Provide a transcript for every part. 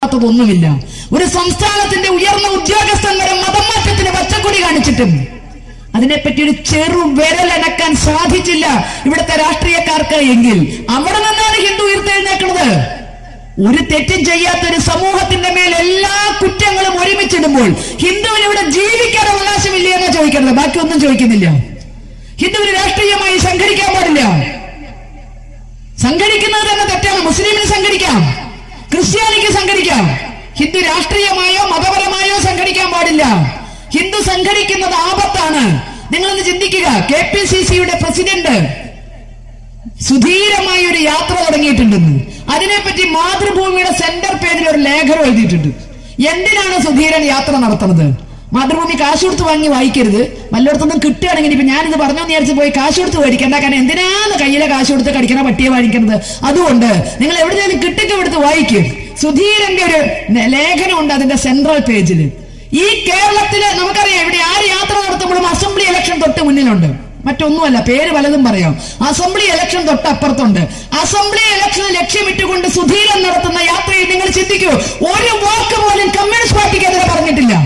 ൊന്നുമില്ല ഒരു സംസ്ഥാനത്തിന്റെ ഉയർന്ന ഉദ്യോഗസ്ഥൻ വരെ മതം മാറ്റത്തിന് പച്ചക്കൊടി കാണിച്ചിട്ടും അതിനെപ്പറ്റി ഒരു ചെറു വിരലടക്കാൻ സാധിച്ചില്ല ഇവിടുത്തെ രാഷ്ട്രീയക്കാർക്ക് എങ്കിൽ അവിടെ നിന്നാണ് ഹിന്ദു ഉയർത്തെഴുന്നേക്കുന്നത് ഒരു തെറ്റും ചെയ്യാത്ത ഒരു സമൂഹത്തിന്റെ മേൽ എല്ലാ കുറ്റങ്ങളും ഒരുമിച്ചിടുമ്പോൾ ഹിന്ദുവിന് ഇവിടെ ജീവിക്കാൻ അവകാശമില്ല എന്നാ ചോദിക്കുന്നത് ബാക്കി ഒന്നും ചോദിക്കുന്നില്ല ഹിന്ദുവിന് രാഷ്ട്രീയമായി സംഘടിക്കാൻ പാടില്ല സംഘടിക്കുന്നത് തന്നെ തെറ്റാണ് മുസ്ലിമിന് സംഘടിക്കാം ക്രിസ്ത്യാനിക്ക് സംഘടിക്കാം ഹിന്ദു രാഷ്ട്രീയമായോ മതപരമായോ സംഘടിക്കാൻ പാടില്ല ഹിന്ദു സംഘടിക്കുന്നത് ആപത്താണ് നിങ്ങളൊന്ന് ചിന്തിക്കുക കെ പി സി സിയുടെ പ്രസിഡന്റ് സുധീരമായ ഒരു യാത്ര തുടങ്ങിയിട്ടുണ്ടെന്ന് അതിനെപ്പറ്റി മാതൃഭൂമിയുടെ സെന്റർ പേജിൽ ഒരു ലേഖനം എഴുതിയിട്ടുണ്ട് എന്തിനാണ് സുധീരൻ യാത്ര നടത്തുന്നത് മാതൃഭൂമി കാശ് കൊടുത്ത് വാങ്ങി വായിക്കരുത് വല്ലയിടത്തൊന്നും കിട്ടുകയാണെങ്കിൽ ഇപ്പൊ ഞാനിത് പറഞ്ഞു വിചാരിച്ച് പോയി കാശ് കൊടുത്ത് മേടിക്കണ്ട കാരണം എന്തിനാണ് കയ്യിലെ കാശ് കൊടുത്ത് കടിക്കണ പട്ടിയെ വാങ്ങിക്കുന്നത് അതുകൊണ്ട് നിങ്ങൾ എവിടെയെങ്കിലും കിട്ടിക്ക് എടുത്ത് വായിക്കും സുധീരന്റെ ഒരു ന- ലേഖനമുണ്ട് അതിന്റെ സെൻട്രൽ പേജിൽ ഈ കേരളത്തില് നമുക്കറിയാം ഇവിടെ ആര് യാത്ര നടത്തുമ്പോഴും അസംബ്ലി ഇലക്ഷൻ തൊട്ട് മുന്നിലുണ്ട് മറ്റൊന്നുമല്ല പേര് പലതും പറയാം അസംബ്ലി ഇലക്ഷൻ തൊട്ടപ്പുറത്തുണ്ട് അസംബ്ലി ഇലക്ഷൻ ലക്ഷ്യമിട്ടുകൊണ്ട് സുധീരൻ നടത്തുന്ന യാത്രയിൽ നിങ്ങൾ ചിന്തിക്കൂ ഒരു വാക്ക് പോലും കമ്മ്യൂണിസ്റ്റ് പാർട്ടിക്കെതിരെ പറഞ്ഞിട്ടില്ല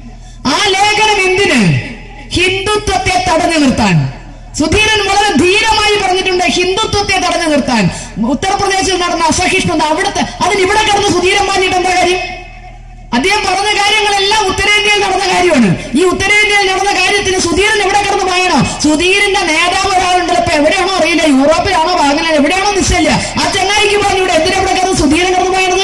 ആ ലേഖനം എന്തിന് ഹിന്ദുത്വത്തെ തടഞ്ഞു നിർത്താൻ സുധീരൻ വളരെ ധീരമായി പറഞ്ഞിട്ടുണ്ട് ഹിന്ദുത്വത്തെ തടഞ്ഞു നിർത്താൻ ഉത്തർപ്രദേശിൽ നടന്ന അസഹിഷ്ണുത അവിടുത്തെ അതിന് ഇവിടെ കിടന്ന് സുധീരൻ പറഞ്ഞിട്ട് എന്താ കാര്യം അദ്ദേഹം പറഞ്ഞ കാര്യങ്ങളെല്ലാം ഉത്തരേന്ത്യയിൽ നടന്ന കാര്യമാണ് ഈ ഉത്തരേന്ത്യയിൽ നടന്ന കാര്യത്തിന് സുധീരൻ എവിടെ കിടന്ന് പോയണോ സുധീരന്റെ നേതാവ് ഒരാളുണ്ടല്ലോ ഇപ്പൊ എവിടെയാണോ അറിയില്ല യൂറോപ്പിലാണോ വാങ്ങല എവിടെയാണോ നിശ്ചയില്ല ആ ചെങ്ങായിക്ക് പറഞ്ഞു ഇവിടെ എന്തിനാ ഇവിടെ കിടന്ന് സുധീരൻ കിടന്ന് പോയത്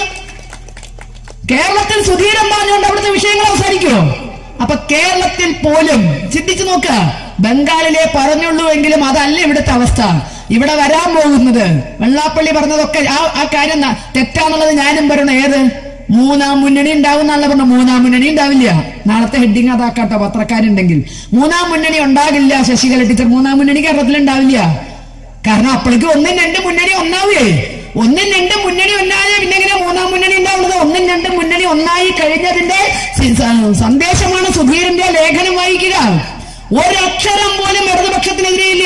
കേരളത്തിൽ സുധീരൻ പറഞ്ഞുകൊണ്ട് അവിടുത്തെ വിഷയങ്ങൾ അവസാനിക്കുമോ അപ്പൊ കേരളത്തിൽ പോലും ചിന്തിച്ചു നോക്കുക ബംഗാളിലെ പറഞ്ഞുള്ളൂ എങ്കിലും അതല്ല ഇവിടുത്തെ അവസ്ഥ ഇവിടെ വരാൻ പോകുന്നത് വെള്ളാപ്പള്ളി പറഞ്ഞതൊക്കെ ആ ആ കാര്യം ന- തെറ്റാന്നുള്ളത് ഞാനും പറയണം ഏത് മൂന്നാം മുന്നണി ഉണ്ടാവും എന്നുള്ള പറഞ്ഞു മൂന്നാം മുന്നണി ഉണ്ടാവില്ല നാളത്തെ ഹെഡിങ് അതാക്കാട്ടോ പത്രക്കാരുണ്ടെങ്കിൽ മൂന്നാം മുന്നണി ഉണ്ടാകില്ല ശശികല ടീച്ചർ മൂന്നാം മുന്നണി കേരളത്തിൽ ഉണ്ടാവില്ല കാരണം അപ്പോഴേക്ക് ഒന്നും രണ്ടും മുന്നണി ഒന്നാവേ ഒന്നും രണ്ടും മുന്നണി ഒന്നായ പിന്നെ എങ്ങനെ മൂന്നാം മുന്നണി ഉണ്ടാവുന്നത് ഒന്നും രണ്ടും മുന്നണി ഒന്നായി കഴിഞ്ഞതിന്റെ സി- സ- സന്ദേശമാണ് സുധീരന്റെ ലേഖനം വായിക്കുക ഒരക്ഷരം പോലും ഇടതുപക്ഷത്തിനെതിരെയില്ല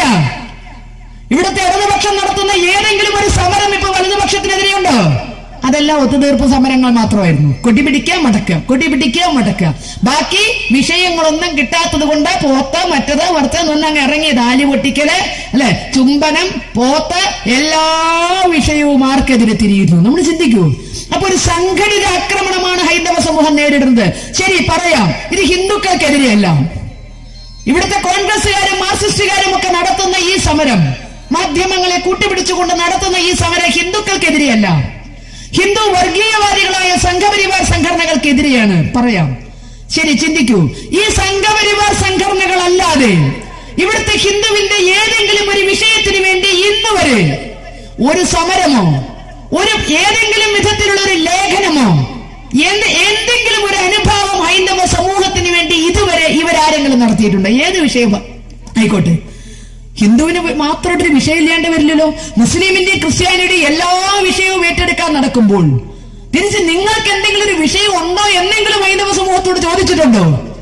ഇവിടുത്തെ ഇടതുപക്ഷം നടത്തുന്ന ഏതെങ്കിലും ഒരു സമരം ഇപ്പൊ വലതുപക്ഷത്തിനെതിരെയുണ്ടോ അതെല്ലാം ഒത്തുതീർപ്പ് സമരങ്ങൾ മാത്രമായിരുന്നു കൊടിപിടിക്കുക മടക്കുക കൊടിപിടിക്കുക മടക്കുക ബാക്കി വിഷയങ്ങളൊന്നും കിട്ടാത്തത് കൊണ്ട് പോത്ത് മറ്റത് മറിച്ച് അങ്ങ് ഇറങ്ങി താലി പൊട്ടിക്കല് അല്ലെ ചുംബനം പോത്ത് എല്ലാ വിഷയവും ആർക്കെതിരെ തിരിയുന്നു നമ്മൾ ചിന്തിക്കൂ അപ്പൊ ഒരു സംഘടിത ആക്രമണമാണ് ഹൈന്ദവ സമൂഹം നേരിടുന്നത് ശരി പറയാം ഇത് ഹിന്ദുക്കൾക്കെതിരെയല്ല ഇവിടുത്തെ കോൺഗ്രസുകാരും മാർക്സിസ്റ്റുകാരും ഒക്കെ നടത്തുന്ന ഈ സമരം മാധ്യമങ്ങളെ കൂട്ടുപിടിച്ചുകൊണ്ട് നടത്തുന്ന ഈ സമരം ഹിന്ദുക്കൾക്കെതിരെയല്ല ഹിന്ദു വർഗീയവാദികളായ സംഘപരിവാർ സംഘടനകൾക്കെതിരെയാണ് പറയാം ശരി ചിന്തിക്കൂ ഈ സംഘപരിവാർ സംഘടനകളല്ലാതെ ഇവിടുത്തെ ഹിന്ദുവിന്റെ ഏതെങ്കിലും ഒരു വിഷയത്തിന് വേണ്ടി ഇന്ന് വരെ ഒരു സമരമോ ഒരു ഏതെങ്കിലും വിധത്തിലുള്ള ഒരു ലേഖനമോ എന്ത് എന്തെങ്കിലും ഒരു അനുഭാവം ഹൈന്ദവ സമൂഹത്തിന് വേണ്ടി ഇതുവരെ ഇവരാരെങ്കിലും നടത്തിയിട്ടുണ്ട് ഏത് വിഷയം ആയിക്കോട്ടെ ഹിന്ദുവിന് മാത്രമായിട്ടൊരു വിഷയം ഇല്ലാണ്ട് വരില്ലല്ലോ മുസ്ലിമിന്റെ ക്രിസ്ത്യാനിയുടെ എല്ലാ വിഷയവും ഏറ്റെടുക്കാൻ നടക്കുമ്പോൾ തിരിച്ച് നിങ്ങൾക്ക് എന്തെങ്കിലും ഒരു വിഷയം ഉണ്ടോ എന്നെങ്കിലും ഹൈന്ദവ സമൂഹത്തോട് ചോദിച്ചിട്ടുണ്ടോ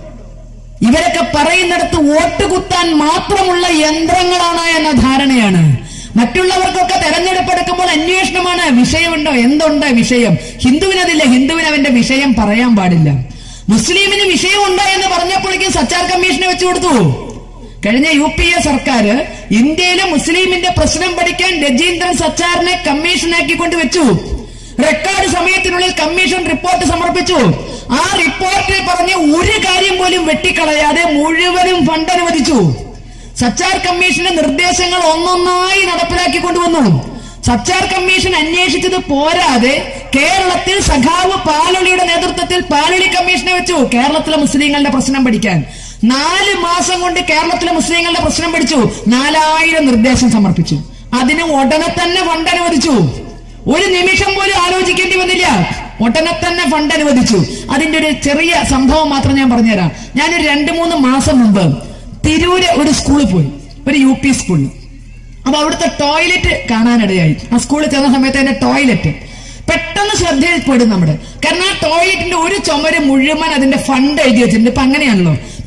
ഇവരൊക്കെ പറയുന്നിടത്ത് വോട്ട് കുത്താൻ മാത്രമുള്ള യന്ത്രങ്ങളാണ് എന്ന ധാരണയാണ് മറ്റുള്ളവർക്കൊക്കെ തെരഞ്ഞെടുപ്പ് എടുക്കുമ്പോൾ അന്വേഷണമാണ് വിഷയമുണ്ടോ എന്തുണ്ട് വിഷയം ഹിന്ദുവിനതില്ല ഹിന്ദുവിന് അവന്റെ വിഷയം പറയാൻ പാടില്ല മുസ്ലിമിന് വിഷയമുണ്ടോ എന്ന് പറഞ്ഞപ്പോഴേക്കും സച്ചാർ കമ്മീഷനെ വെച്ചു കൊടുത്തു കഴിഞ്ഞ യു പി എ സർക്കാർ ഇന്ത്യയിലെ മുസ്ലിമിന്റെ പ്രശ്നം പഠിക്കാൻ രജീന്ദ്രൻ സച്ചാറിനെ കമ്മീഷനാക്കി കൊണ്ട് വെച്ചു റെക്കോർഡ് സമയത്തിനുള്ളിൽ കമ്മീഷൻ റിപ്പോർട്ട് സമർപ്പിച്ചു ആ റിപ്പോർട്ടിൽ പറഞ്ഞ ഒരു കാര്യം പോലും വെട്ടിക്കളയാതെ മുഴുവനും ഫണ്ട് അനുവദിച്ചു സച്ചാർ കമ്മീഷന്റെ നിർദ്ദേശങ്ങൾ ഒന്നൊന്നായി നടപ്പിലാക്കി കൊണ്ടുവന്നു സച്ചാർ കമ്മീഷൻ അന്വേഷിച്ചത് പോരാതെ കേരളത്തിൽ സഖാവ് പാലൊളിയുടെ നേതൃത്വത്തിൽ പാലൊളി കമ്മീഷനെ വെച്ചു കേരളത്തിലെ മുസ്ലിങ്ങളുടെ പ്രശ്നം പഠിക്കാൻ നാല് മാസം കൊണ്ട് കേരളത്തിലെ മുസ്ലിങ്ങളുടെ പ്രശ്നം പഠിച്ചു നാലായിരം നിർദ്ദേശം സമർപ്പിച്ചു അതിന് ഉടനെ തന്നെ ഫണ്ട് അനുവദിച്ചു ഒരു നിമിഷം പോലും ആലോചിക്കേണ്ടി വന്നില്ല ഉടനെ തന്നെ ഫണ്ട് അനുവദിച്ചു അതിന്റെ ഒരു ചെറിയ സംഭവം മാത്രം ഞാൻ പറഞ്ഞുതരാം ഞാനൊരു രണ്ടു മൂന്ന് മാസം മുമ്പ് തിരൂര് ഒരു സ്കൂളിൽ പോയി ഒരു യു പി സ്കൂളിൽ അപ്പൊ അവിടുത്തെ ടോയ്ലറ്റ് കാണാനിടയായി ആ സ്കൂളിൽ ചെന്ന സമയത്ത് അതിന്റെ ടോയ്ലറ്റ് പെട്ടെന്ന് ശ്രദ്ധയിൽപ്പെടും നമ്മുടെ കാരണം ആ ടോയ്ലറ്റിന്റെ ഒരു ചുമര് മുഴുവൻ അതിന്റെ ഫണ്ട് എഴുതി വെച്ചിട്ടുണ്ട് ഇപ്പൊ അങ്ങനെയാണല്ലോ ഇപ്പൊ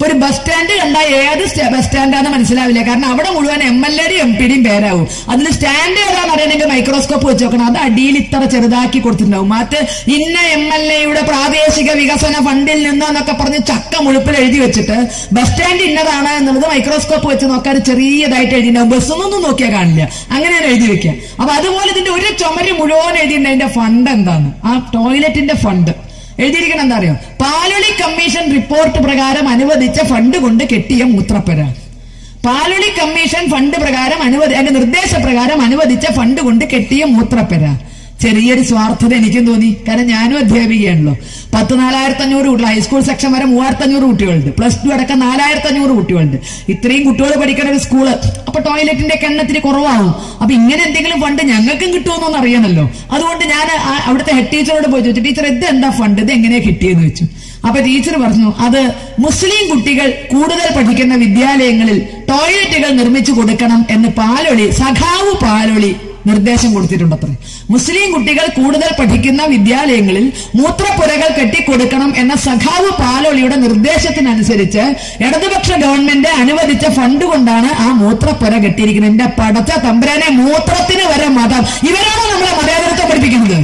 ഒരു ബസ് സ്റ്റാൻഡ് കണ്ടാൽ ഏത് സ്റ്റ- ബസ് സ്റ്റാൻഡാന്ന് മനസ്സിലാവില്ല കാരണം അവിടെ മുഴുവൻ എം എൽ എയുടെയും എം പിയുടെയും പേരാവും അതിൽ സ്റ്റാൻഡ് ഏതാന്ന് അറിയണമെങ്കിൽ മൈക്രോസ്കോപ്പ് വെച്ച് നോക്കണം അത് അടിയിൽ ഇത്ര ചെറുതാക്കി കൊടുത്തിട്ടുണ്ടാവും മറ്റ് ഇന്ന എം എൽ എയുടെ പ്രാദേശിക വികസന ഫണ്ടിൽ നിന്ന് എന്നൊക്കെ പറഞ്ഞ് ചക്ക മുഴുപ്പിൽ എഴുതി വെച്ചിട്ട് ബസ് സ്റ്റാൻഡ് ഇന്നതാണ് എന്നുള്ളത് മൈക്രോസ്കോപ്പ് വെച്ച് നോക്കാൻ ചെറിയതായിട്ട് എഴുതിയിട്ടുണ്ടാവും ബസ്സൊന്നും നോക്കിയാൽ കാണില്ല അങ്ങനെയാണ് എഴുതി വെക്കുക അപ്പൊ അതുപോലെ ഇതിന്റെ ഒരു ചുമര് മുഴുവൻ എഴുതിയിട്ടുണ്ട് അതിന്റെ ഫണ്ട് എന്താണ് ആ ടോയ്ലറ്റിന്റെ ഫണ്ട് എഴുതിയിരിക്കണം എന്താ അറിയോ പാലൊളി കമ്മീഷൻ റിപ്പോർട്ട് പ്രകാരം അനുവദിച്ച ഫണ്ട് കൊണ്ട് കെട്ടിയ മൂത്രപ്പര പാലൊളി കമ്മീഷൻ ഫണ്ട് പ്രകാരം അനുവദി അതിന്റെ നിർദ്ദേശപ്രകാരം അനുവദിച്ച ഫണ്ട് കൊണ്ട് കെട്ടിയ മൂത്രപ്പര ചെറിയൊരു സ്വാർത്ഥത എനിക്കും തോന്നി കാരണം ഞാനും അധ്യാപികയാണല്ലോ പത്ത് നാലായിരത്തി അഞ്ഞൂറ് കുട്ടികൾ ഹൈസ്കൂൾ സെക്ഷൻ വരെ മൂവായിരത്തി അഞ്ഞൂറ് കുട്ടികളുണ്ട് പ്ലസ് ടു അടക്കം നാലായിരത്തി അഞ്ഞൂറ് കുട്ടികളുണ്ട് ഇത്രയും കുട്ടികൾ പഠിക്കുന്ന ഒരു സ്കൂള് അപ്പൊ ടോയ്ലറ്റിന്റെ ഒക്കെ എണ്ണത്തിന് കുറവാകും അപ്പൊ ഇങ്ങനെ എന്തെങ്കിലും ഫണ്ട് ഞങ്ങൾക്കും കിട്ടുമെന്നൊന്ന് അറിയണമല്ലോ അതുകൊണ്ട് ഞാൻ ആ- അവിടുത്തെ ഹെഡ് ടീച്ചറോട് പോയി ചോദിച്ചു ടീച്ചർ ഇത് എന്താ ഫണ്ട് ഇത് എങ്ങനെയാ കിട്ടിയെന്ന് വെച്ചു അപ്പൊ ടീച്ചർ പറഞ്ഞു അത് മുസ്ലിം കുട്ടികൾ കൂടുതൽ പഠിക്കുന്ന വിദ്യാലയങ്ങളിൽ ടോയ്ലറ്റുകൾ നിർമ്മിച്ചു കൊടുക്കണം എന്ന് പാലൊളി സഖാവ് പാലൊളി നിർദ്ദേശം കൊടുത്തിട്ടുണ്ടത്രേ മുസ്ലിം കുട്ടികൾ കൂടുതൽ പഠിക്കുന്ന വിദ്യാലയങ്ങളിൽ മൂത്രപ്പുരകൾ കെട്ടിക്കൊടുക്കണം എന്ന സഖാവ് പാലൊളിയുടെ നിർദ്ദേശത്തിനനുസരിച്ച് ഇടതുപക്ഷ ഗവൺമെന്റ് അനുവദിച്ച ഫണ്ട് കൊണ്ടാണ് ആ മൂത്രപ്പുര കെട്ടിയിരിക്കുന്നത് എന്റെ പടച്ച തമ്പുരാനെ മൂത്രത്തിന് വരെ മതം ഇവരാണോ നമ്മളെ മതേതരത്വം പഠിപ്പിക്കുന്നത്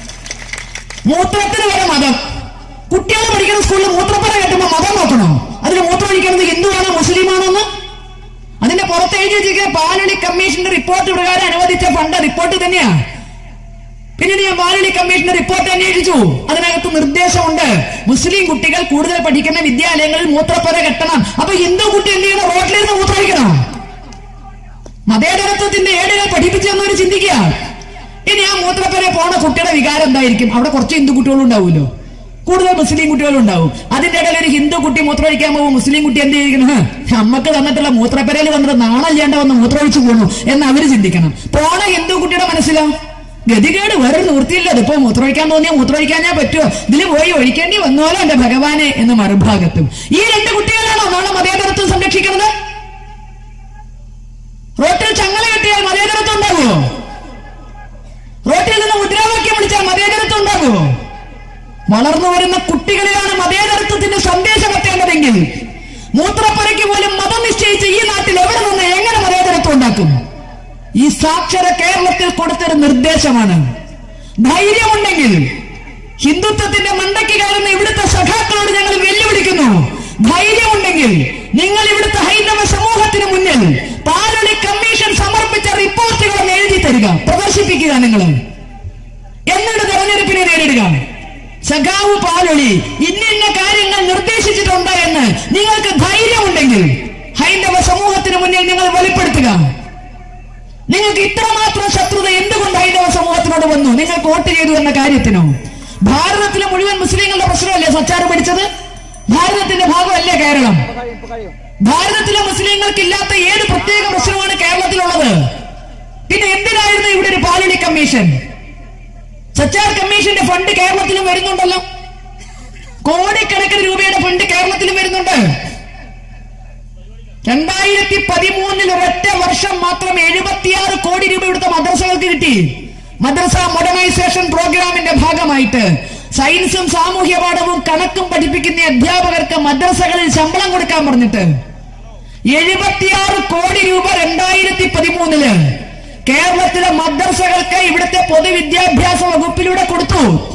മൂത്രത്തിന് വരെ മതം കുട്ടികൾ പഠിക്കുന്ന സ്കൂളിൽ മൂത്രപ്പുര കെട്ടുമ്പോ മതം നോക്കണോ അതിന് മൂത്രം ഒഴിക്കുന്നത് ഹിന്ദുവാണോ മുസ്ലിമാണോ എന്ന് അതിന്റെ പുറത്ത് എഴുതി വെച്ചിരിക്കുന്ന പാലണി കമ്മീഷന്റെ റിപ്പോർട്ട് പ്രകാരം അനുവദിച്ച ഫണ്ട് റിപ്പോർട്ട് തന്നെയാ പിന്നീട് ഞാൻ പാലണി കമ്മീഷന്റെ റിപ്പോർട്ട് അന്വേഷിച്ചു അതിനകത്ത് നിർദ്ദേശമുണ്ട് മുസ്ലിം കുട്ടികൾ കൂടുതൽ പഠിക്കുന്ന വിദ്യാലയങ്ങളിൽ മൂത്രപ്പുര കെട്ടണം അപ്പൊ ഹിന്ദു കുട്ടി എന്ത് ചെയ്യണം റോട്ടിലിരുന്ന് മൂത്രമൊഴിക്കണം മതേതരത്വത്തിന്റെ ഏടുകൾ പഠിപ്പിച്ചെന്നൊരു ചിന്തിക്കുക ഇനി ആ മൂത്രപ്പുര പോണ കുട്ടിയുടെ വികാരം എന്തായിരിക്കും അവിടെ കുറച്ച് ഹിന്ദു കുട്ടികളും ഉണ്ടാവുമല്ലോ കൂടുതൽ മുസ്ലിം കുട്ടികളും ഉണ്ടാവും അതിന്റെ ഇടയിൽ ഒരു ഹിന്ദു കുട്ടി മൂത്രമൊഴിക്കാൻ പോകുമ്പോൾ മുസ്ലിം കുട്ടി എന്ത് ചെയ്യണം "ഹ്, അമ്മക്ക് തന്നിട്ടുള്ള മൂത്രപ്പരയിൽ വന്നിട്ട് നാണല്ലാണ്ട് വന്ന് മൂത്രമൊഴിച്ചു പോകണു എന്ന് അവര് ചിന്തിക്കണം പോണ ഹിന്ദു കുട്ടിയുടെ മനസ്സിലോ ഗതികേട് വേറെ നിവൃത്തിയില്ല ഇതിപ്പോ മൂത്രമൊഴിക്കാൻ തോന്നിയാ മൂത്രമൊഴിക്കാനേ പറ്റുമോ ഇതിൽ പോയി ഒഴിക്കേണ്ടി വന്നോലോ എന്റെ ഭഗവാനെ എന്ന് മറുഭാഗത്തും ഈ രണ്ട് കുട്ടികളാണോ നാളെ മതേതരത്വം സംരക്ഷിക്കുന്നത് റോട്ടിൽ ചങ്ങല കെട്ടിയാൽ മതേതരത്വം ഉണ്ടാകുമോ റോട്ടിൽ നിന്ന് മുദ്രാവാക്യം വിളിച്ചാൽ മതേതരത്വം ഉണ്ടാകുമോ വളർന്നു വരുന്ന കുട്ടികളിലാണ് മതേതരത്വത്തിന്റെ സന്ദേശം എത്തേണ്ടതെങ്കിൽ മൂത്രപ്പുരയ്ക്ക് പോലും മതം നിശ്ചയിച്ച് ഈ നാട്ടിൽ എവിടെ നിന്ന് എങ്ങനെ മതേതരത്വം ഉണ്ടാക്കും ഈ സാക്ഷര കേരളത്തിൽ കൊടുത്തൊരു നിർദ്ദേശമാണ് ധൈര്യമുണ്ടെങ്കിൽ ഹിന്ദുത്വത്തിന്റെ മണ്ടയ്ക്ക് കയറുന്ന ഇവിടുത്തെ സഖാക്കളോട് ഞങ്ങൾ വെല്ലുവിളിക്കുന്നു ധൈര്യമുണ്ടെങ്കിൽ നിങ്ങൾ ഇവിടുത്തെ ഹൈന്ദവ സമൂഹത്തിന് മുന്നിൽ പാലൊളി കമ്മീഷൻ സമർപ്പിച്ച റിപ്പോർട്ടുകൾ ഒന്ന് എഴുതി തരിക പ്രദർശിപ്പിക്കുക നിങ്ങൾ എന്നിട്ട് തെരഞ്ഞെടുപ്പിനെ നേരിടുക സഖാവ് പാലൊളി ഇന്നിന്ന കാര്യങ്ങൾ നിർദ്ദേശിച്ചിട്ടുണ്ട് എന്ന് നിങ്ങൾക്ക് ധൈര്യമുണ്ടെങ്കിൽ ഹൈന്ദവ സമൂഹത്തിന് മുന്നിൽ നിങ്ങൾ വെളിപ്പെടുത്തുക നിങ്ങൾക്ക് ഇത്രമാത്രം ശത്രുത എന്തുകൊണ്ട് ഹൈന്ദവ സമൂഹത്തിനോട് വന്നു നിങ്ങൾ വോട്ട് ചെയ്തു എന്ന കാര്യത്തിനോ ഭാരതത്തിലെ മുഴുവൻ മുസ്ലിങ്ങളുടെ പ്രശ്നമല്ലേ സച്ചാറ് പഠിച്ചത് ഭാരതത്തിന്റെ ഭാഗമല്ലേ കേരളം ഭാരതത്തിലെ മുസ്ലിങ്ങൾക്ക് ഇല്ലാത്ത ഏത് പ്രത്യേക പ്രശ്നമാണ് കേരളത്തിലുള്ളത് പിന്നെ എന്തിനായിരുന്നു ഇവിടെ ഒരു പാലണി കമ്മീഷൻ സച്ചാർ കമ്മീഷന്റെ ഫണ്ട് കേരളത്തിലും വരുന്നുണ്ടല്ലോ കോടിക്കണക്കിന് രൂപയുടെ ഫണ്ട് കേരളത്തിലും വരുന്നുണ്ട് രണ്ടായിരത്തി പതിമൂന്നിൽ ഒരൊറ്റ വർഷം മാത്രം എഴുപത്തിയാറ് കോടി രൂപ ഇവിടുത്തെ മദ്രസകൾക്ക് കിട്ടി മദ്രസ മോഡേണൈസേഷൻ പ്രോഗ്രാമിന്റെ ഭാഗമായിട്ട് സയൻസും സാമൂഹ്യ പാഠവും കണക്കും പഠിപ്പിക്കുന്ന അധ്യാപകർക്ക് മദ്രസകളിൽ ശമ്പളം കൊടുക്കാൻ പറഞ്ഞിട്ട് എഴുപത്തിയാറ് കോടി രൂപ രണ്ടായിരത്തി പതിമൂന്നില് കേരളത്തിലെ മദ്രസകൾക്ക് ഇവിടുത്തെ പൊതുവിദ്യാഭ്യാസ വകുപ്പിലൂടെ കൊടുത്തു